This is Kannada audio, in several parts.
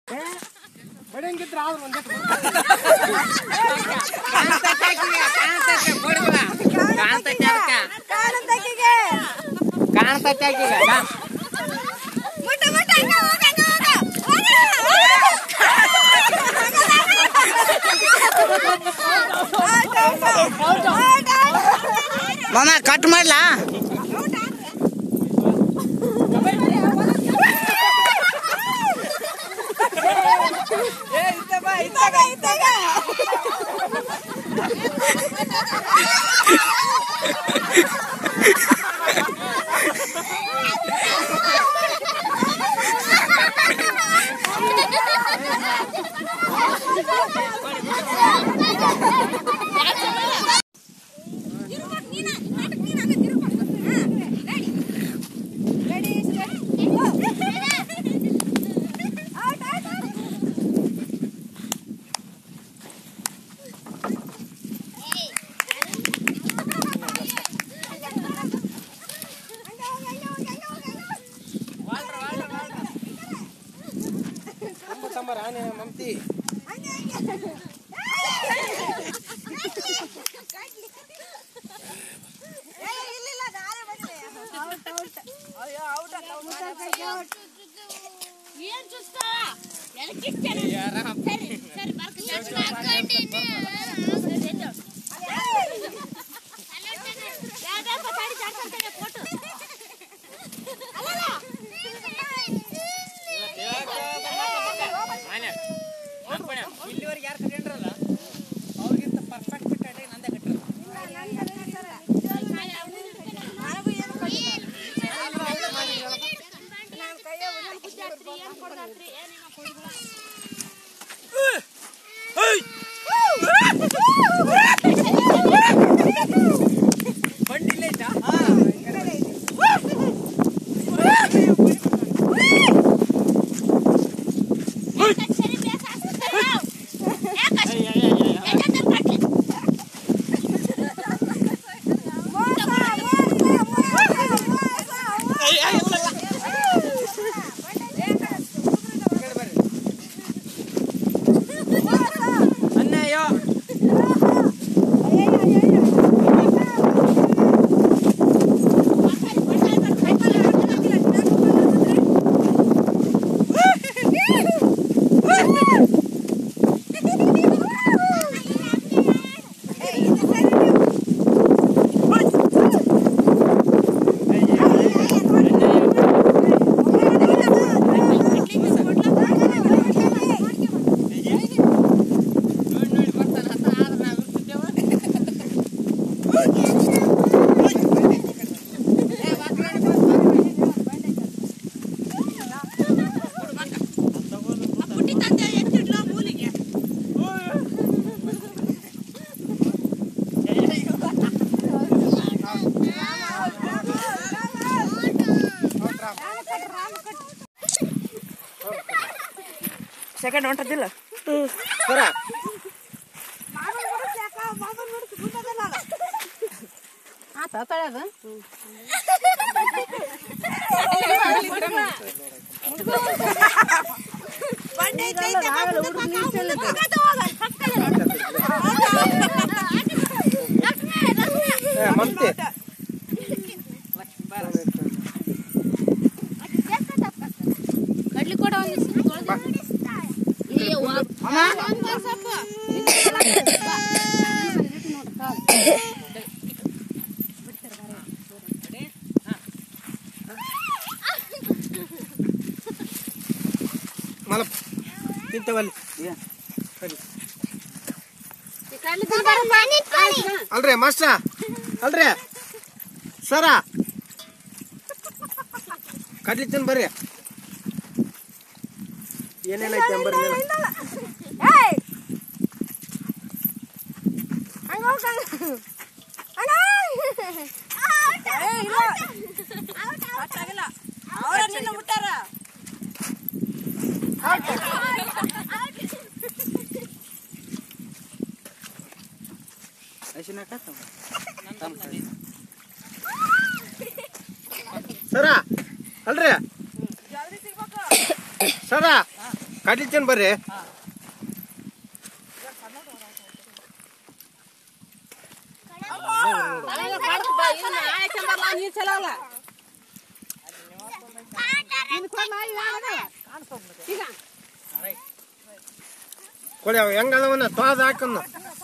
ಬಡಿಯಂಗಿದ್ರೆ ಆದ್ರೂ ಒಂದೇ ಕಾಣ್ತೈತೆ ಆಕಿಗೆ ಮುಟ್ಟ ಮುಟ್ಟ ಹಂಗ ಹೋಗ ಹಂಗ ಹೋಗ ಮಾಮ ಕಟ್ ಮಾಡ್ಲಾ ಸಂಬಾರ ಆನೆ ಮಮತಿ ಏನ್ ಚುಸ್ತಾ ಎದಕ್ಕಿಟ್ಟೇನೆ ಸರಿ ಸರಿ ಬರ್ತೀನಿ ಫೋಟೋ ಇಲ್ಲಿವರೆಗೆ ಯಾರು ಕಟ್ಕೊಂಡ್ರಲ್ಲ ಅವ್ರಿಗಿಂತ ಪರ್ಫೆಕ್ಟ್ ಕಟ್ಟಿ ನಂದೇ ಕಟ್ಟಿರೋದು ಬಂಡಿ ಇಲ್ಲೇ ಐತಾ ಅನ್ಯಾಯ ನೋಡಿ ನೋಡಿ ಬರ್ತಾನೆ ಹತ್ತ ಆದ್ರೆ ನಾವು ಇರ್ತಿದ್ದೇವ ಪುಟ್ಟಿ ತಂದೆ ಎತ್ತಿಡ್ಲೋ ಮೂಲಿಗೆ ಸೆಕೆಂಡ್ ಹೊಂಟದಿಲ್ಲ ಸರ ಏ, ಮಮತಿ ಕಡ್ಲಿ ಕೂಡ ಮಲಪ್ ತಿಂತವಲ್ಲಿ ಅಲ್ರಿ ಮಾಸ್ಟ್ರ ಅಲ್ರಿ ಸರ ಕಡ್ಲಿ ತಿನ್ ಬರ್ರಿ ಏನೇನೈತೆ ಅಂಬರ್ರಿ ಅವರ ನಿನ್ನ ಮುಟ್ಟಾರ ಸರ ಅಲ್ರಿ ಸರ ಕಡ್ಲಿತ್ತೇನ್ ಬರ್ರಿ ನೀರ್ ಚಲೋ ಅಲ್ಲ ಕೊಡಿ ಅವ ಹೆಂಗದವನ್ನ ತೊಳೆದು ಹಾಕನ್ನು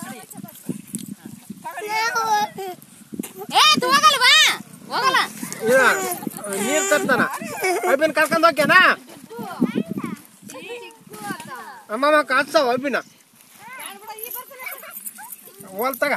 ಏ ತು ಹೋಗಲ್ಲ ಬಾ ಹೋಗಲ್ಲ ಇಲ್ಲ ನೀರ್ ತರ್ತಾನ ಅಬ್ಬಿನ ಕರ್ಕೊಂಡ್ ಹೋಗ್ಯಾನ ಅಮ್ಮಮ್ಮ ಕಾಡ್ಸಾವ ಅಬ್ಬಿನ ಹೋಲ್ ತಗ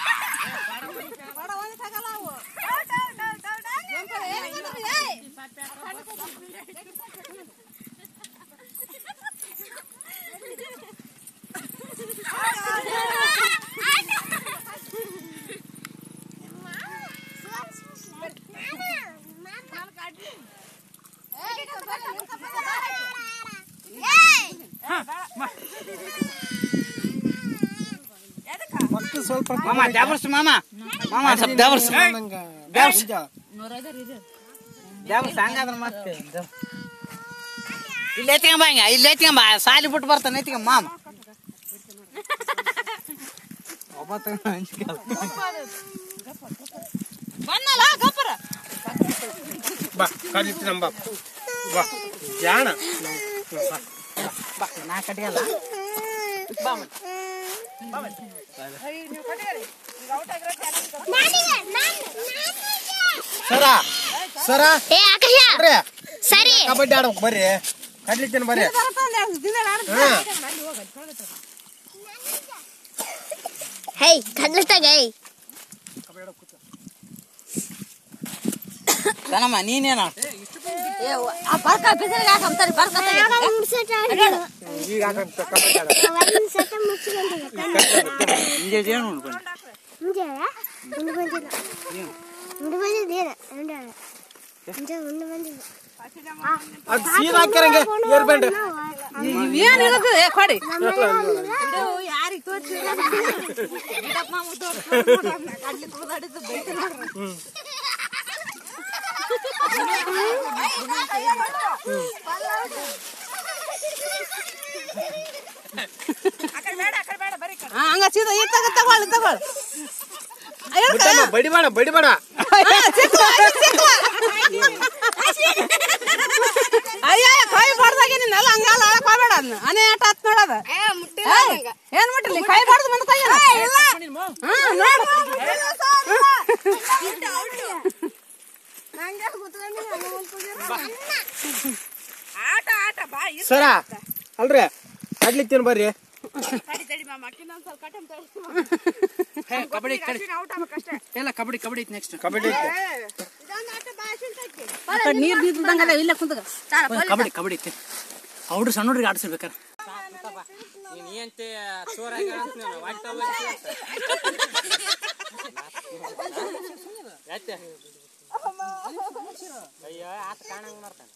ಮಕ್ಕಳು ಸ್ವಲ್ಪ ಮಾಮ ಡ್ಯಾಬರ್ಸ್ ಮಾಮ ಮಾಮ ಸ್ವಲ್ಪ ಡ್ಯಾಬರ್ಸ್ ಡ್ಯಾಬರ್ಸ್ ಡ್ಯಾಬರ್ಸ್ ಹಂಗಾದ್ರ ಮತ್ತೆ ಇಲ್ಲಿ ಎತ್ಕೊಂಬ ಹಂಗ ಇಲ್ಲಿ ಎತ್ಕೊಂಬ ಸಾಲಿ ಬಿಟ್ಟು ಬರ್ತಾನೆ ಎತ್ಕೊಂಬ ಮಾಮ ಒಬ್ಬ ತಗೊಂಡ್ ಹಂಚ್ಕೊಳ. ಬನ್ನಲ್ಲ ಗಪ್ಪರ ಬಾ ಕಡ್ಲಿತ್ತೀನಿ ಬಾ ಬಾ ಜಾಣ ಬಾ ನಾ ಕಟ್ಗಲ್ಲ ಬಾ ಮತ್ತೆ. ಸರ ಸರ ಏ ಆಕಾಶ ಬರ್ರಿ ಸರಿ ಕಬಡ್ಡಿ ಆಡೋಕ್ ಬರ್ರಿ ಕಡ್ಲಿತ್ತೀನಿ ಬರ್ರಿ ಹಾ ಹೇ ಕಡ್ಲಿಸ್ತಾಗ ಏಯ್ ದನಮ್ಮ ನೀನೇನ ಆ ಬರ್ಕ ಬಿಸಿಲಿಗೆ ಹಾಕಂತಾರೆ ಬರ್ಕ ಈಗ ಹಾಕಂತ ಕಬಡ್ಡಿ ಆಡೋದು ಹಿಂಗೆ ಏನು ಅನ್ಕೊಂಡು ಅದ್ ಸೀದಾ ಹಾಕ್ಯಾರಂಗೆ ಏರ್ಬೇಂಡ್ರಿ ಏನ್ ಇರೋದು ಏ ಕೊಡಿ ಹಾ, ಹಂಗ ಸೀದಾ ಈ ತಗ ತಗೊಳ್ಳಿ ತಗೊಳ್ಳಿ ಮುತ್ತಮ್ಮ ಬಡಿಬೇಡ ಬಡಿಬೇಡ ಅಯ್ಯ ಕೈ ಬಡ್ದಾಗೆ ನೀನೆಲ್ಲ ಹಂಗಲ್ಲ ಆಳಕ್ ಹೋಗ್ಬೇಡ ಅದನ್ನ ಅನೇ ಆಟ ಹತ್ ನೋಡದ ಏಯ್, ಏನ್ ಮುಟ್ಟಿಲ್ಲ ಕೈ ಬಡ್ದು ಬಂದ ಕೈ ಸರ ಅಲ್ರಿ ಕಡ್ಲಿತ್ತೀನಿ ಬರ್ರಿ ಹೇ ಕಬಡ್ಡಿ ಕಡಿ ಎಲ್ಲ ಕಬಡ್ಡಿ ಕಬಡ್ಡಿ ನೆಕ್ಸ್ಟ್ ಕಬಡ್ಡಿ ಐತೆ. ನೀರ್ ನಿಂತಂಗಲ್ಲ ಇಲ್ಲ ಕುಂತಗ ಕಬಡ್ಡಿ ಕಬಡ್ಡಿ ಐತೆ ಅವ್ರು ಸಣ್ಣ ಹುಡುಗರಿಗೆ ಆಡಿಸ್ಬೇಕಾರೆ ನೀನ್ ಏನಂತೆ ಚೋರಾಗಿ ಅಯ್ಯೋ ಆತ ಕಾಣಂಗ್ ಮಾಡ್ತಾನೆ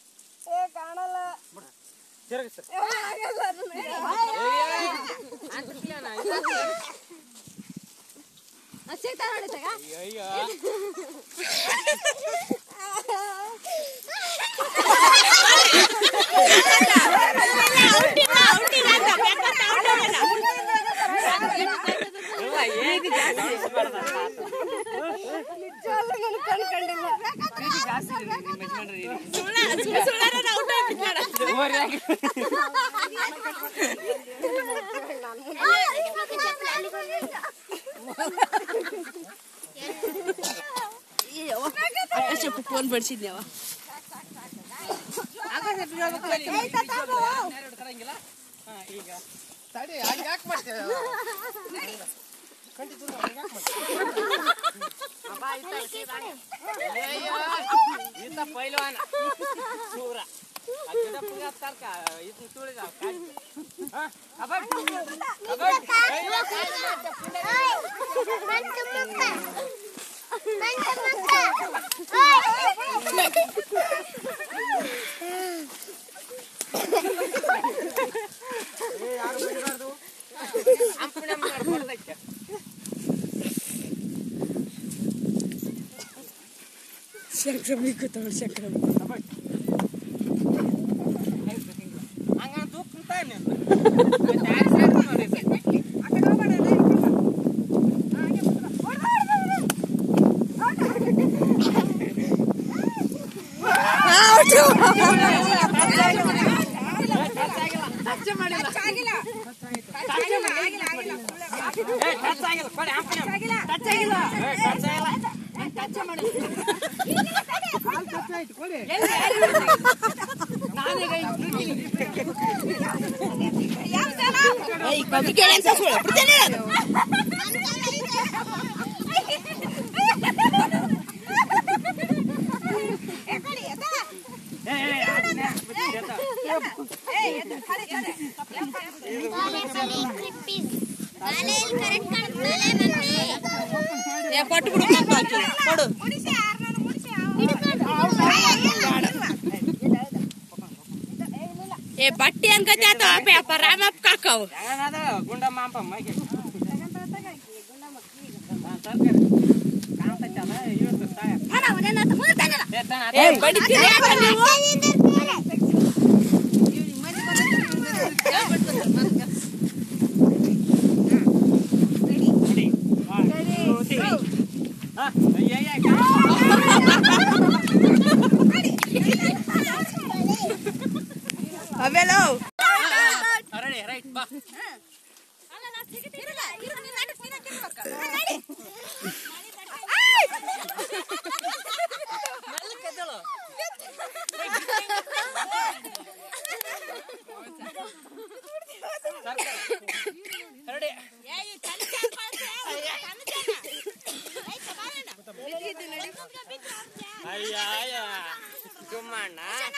ಫೋನ್ ಬಡ್ಸಿದ್ನೇವ ಈತ ಪೈಲ್ವಾನ ಚೂರ ಅಜ್ಜದ ಪುಗ ತರ್ಕ ಈತ ತುಳಿದ ಹಂಗ ತೂಕ್ ಕುಂತ ಕೊಟ್ಟು ಬಿಡು ಕೊಡು ಏ ಬಟ್ಟಿ ಅನ್ಕತಿ ಆತ ಅಪ್ಪ ರಾಮಪ್ಪ ಕಾಕವು ಗುಂಡ ಮಾಂಪ ಮೈಗೆ ಏ ಬಡಿತೀರಿ ಯಾಕ ನೀವು ಅವೆಲ್ಲೋ ರೈಟ್ ಬಾ ಅಯ್ಯ ಅಯ್ಯ ಚುಮ್ಮಣ್ಣ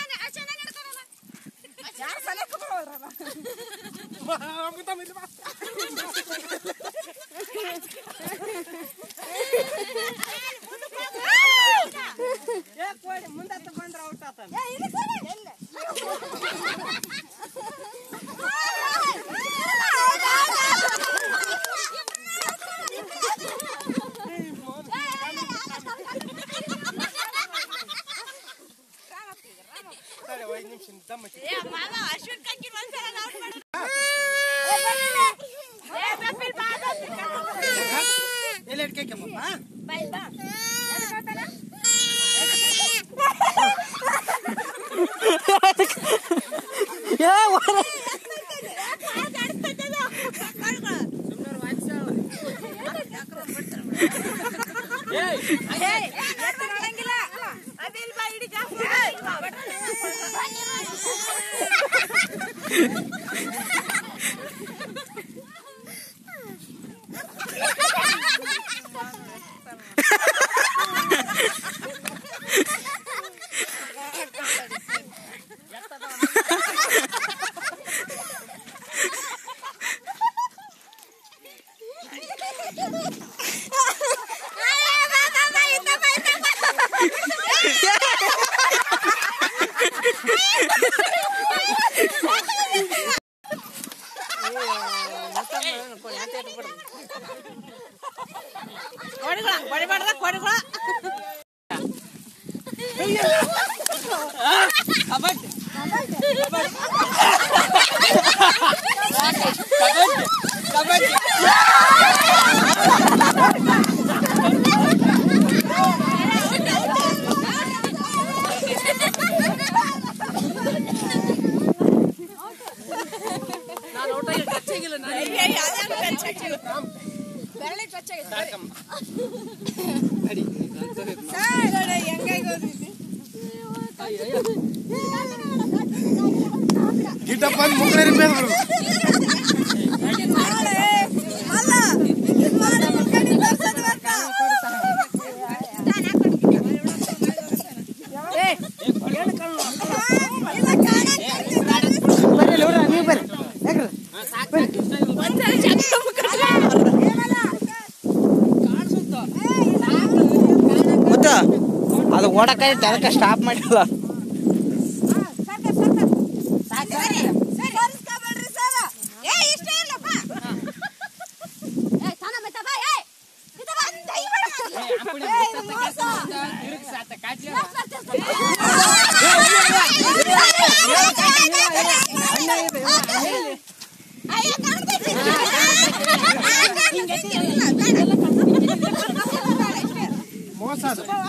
ಎಲ್ಲಿ ಇಟ್ಕೊಂಬಪ್ಪ ಕೊಡಿಗಳ ಕೊಡಿಬಾರ್ದ ಕೊಡಿಗಳ ಗಿಡ್ಡ ಬಂದು ಮುಗ್ರೆ ರಿಪೇರ್ ಮುತ್ತ ಅದು ಓಡಕ್ಕಾಯ್ತು ಅದಕ್ಕೆ ಸ್ಟಾಪ್ ಮಾಡಿಲ್ಲ ಕೈಯಾಗ ಕಾಣ್ತೈತಿ. ಮೋಸ ಅದು